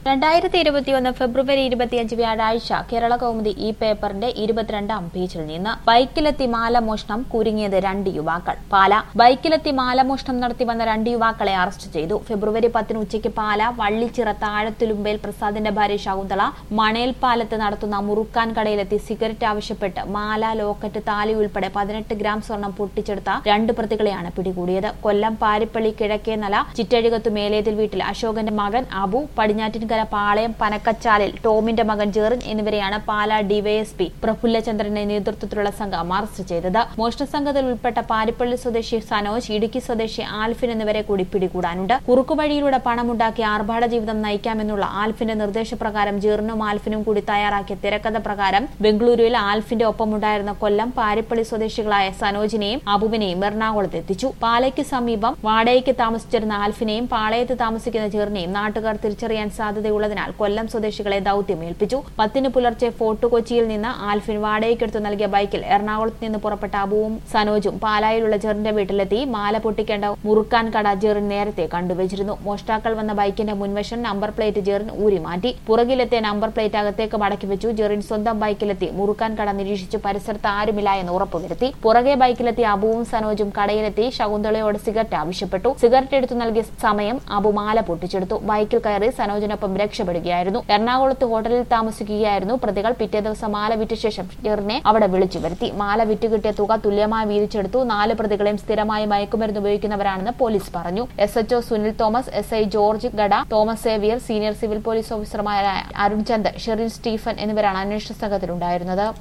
രണ്ടായിരത്തി ഇരുപത്തിയൊന്ന് ഫെബ്രുവരി ഇരുപത്തിയഞ്ച് വ്യാഴാഴ്ച കേരള കൗമുദി ഈ പേപ്പറിന്റെ ഇരുപത്തിരണ്ടാം പേജിൽ നിന്ന് ബൈക്കിലെത്തി മാലമോഷണം കുരുങ്ങിയത് രണ്ട് യുവാക്കൾ പാല ബൈക്കിലെത്തി മാലമോഷണം നടത്തി വന്ന രണ്ട് യുവാക്കളെ അറസ്റ്റ് ചെയ്തു ഫെബ്രുവരി പത്തിന് ഉച്ചയ്ക്ക് പാല വള്ളിച്ചിറ താഴത്തുലുമ്പേൽ പ്രസാദിന്റെ ഭാര്യ ശകുന്തള മണേൽപ്പാലത്ത് നടത്തുന്ന മുറുക്കാൻ കടയിലെത്തി സിഗരറ്റ് ആവശ്യപ്പെട്ട് മാല ലോക്കറ്റ് താലി ഉൾപ്പെടെ പതിനെട്ട് ഗ്രാം സ്വർണം പൊട്ടിച്ചെടുത്ത രണ്ട് പ്രതികളെയാണ് പിടികൂടിയത് കൊല്ലം പാരിപ്പള്ളി കിഴക്കേനല ചിറ്റഴുകത്തു മേലേതിൽ വീട്ടിൽ അശോകന്റെ മകൻ അബു പടിഞ്ഞാറ്റിൻകര പാളയം പനക്കച്ചാലിൽ ടോമിന്റെ മകൻ ജെറിൻ എന്നിവരെയാണ് പാലാ ഡിവൈഎസ്പി പ്രഫുല്ലചന്ദ്രന്റെ നേതൃത്വത്തിലുള്ള സംഘം അറസ്റ്റ് ചെയ്തത് മോഷണ സംഘത്തിൽ ഉൾപ്പെട്ട പാരിപ്പള്ളി സ്വദേശി സനോജ് ഇടുക്കി സ്വദേശി ആൽഫിൻ എന്നിവരെ കൂടി പിടികൂടാനുണ്ട് കുറുക്കുവഴിയിലൂടെ പണമുണ്ടാക്കി ആർഭാട ജീവിതം നയിക്കാമെന്നുള്ള ആൽഫിന്റെ നിർദ്ദേശപ്രകാരം ജെറിനും ആൽഫിനും കൂടി തയ്യാറാക്കിയ തിരക്കഥ പ്രകാരം ബംഗളൂരുവിൽ ആൽഫിന്റെ ഒപ്പമുണ്ടായിരുന്ന കൊല്ലം പാരിപ്പള്ളി സ്വദേശികളായ സനോജിനെയും അബുവിനെയും എറണാകുളത്ത് എത്തിച്ചു പാലയ്ക്ക് സമീപം വാടകയ്ക്ക് താമസിച്ചിരുന്ന ആൽഫിനെയും പാളയത്ത് താമസിക്കുന്ന ജെറിനെയും നാട്ടുകാർ തിരിച്ചറിയാൻ സാധ്യതയുള്ളതിനാൽ കൊല്ലം സ്വദേശികളെ ദൌത്യം ഏൽപ്പിച്ചു പത്തിന് പുലർച്ചെ ഫോർട്ട് കൊച്ചിയിൽ നിന്ന് ആൽഫിൻ വാടകയ്ക്കെടുത്ത് നൽകിയ ബൈക്കിൽ എറണാകുളത്ത് നിന്ന് പുറപ്പെട്ട അബുവും സനോജും പാലായിലുള്ള ജെറിന്റെ വീട്ടിലെത്തി മാല പൊട്ടിക്കേണ്ട മുറുക്കാൻ കട ജെറിൻ നേരത്തെ കണ്ടുവച്ചിരുന്നു മോഷ്ടാക്കൾ വന്ന ബൈക്കിന്റെ മുൻവശം നമ്പർ പ്ലേറ്റ് ജെറിൻ ഊരി മാറ്റി പുറകിലെത്തിയ നമ്പർ പ്ലേറ്റ് അകത്തേക്ക് മടക്കി വെച്ചു ജെറിൻ സ്വന്തം ബൈക്കിലെത്തി മുറുക്കാൻ കട നിരീക്ഷിച്ച് പരിസരത്ത് ആരുമില്ല എന്ന് ഉറപ്പുവരുത്തി പുറകെ ബൈക്കിലെത്തിയ അബുവും സനോജും കടയിലെത്തി ശകുന്തളയോട് സിഗരറ്റ് ആവശ്യപ്പെട്ടു സിഗരറ്റ് എടുത്തു നൽകിയ സമയം അബു മാല പൊട്ടിച്ചെടുത്തു ബൈക്കിൽ കയറി സനോജിനൊപ്പം രക്ഷപ്പെടുകയായിരുന്നു എറണാകുളത്ത് ഹോട്ടലിൽ താമസിക്കുകയായിരുന്നു പ്രതികൾ പിറ്റേ ദിവസം മാല വിറ്റ ശേഷം ജെറിനെ അവിടെ വിളിച്ചു വരുത്തി മാല വിറ്റുകിട്ടിയ തുക തുല്യമായി വീതിച്ചെടുത്തു നാല് പ്രതികളെയും സ്ഥിരമായി മയക്കുമരുന്ന് ഉപയോഗിക്കുന്നവരാണെന്ന് പോലീസ് പറഞ്ഞു S HO Sunil Thomas S I George ഗഡ Thomas Xavier senior civil police ഓഫീസർമാരായ അരുൺ ചന്ദ് ഷെറിൻ സ്റ്റീഫൻ എന്നിവരാണ് അന്വേഷണ സംഘത്തിലുണ്ടായിരുന്നത്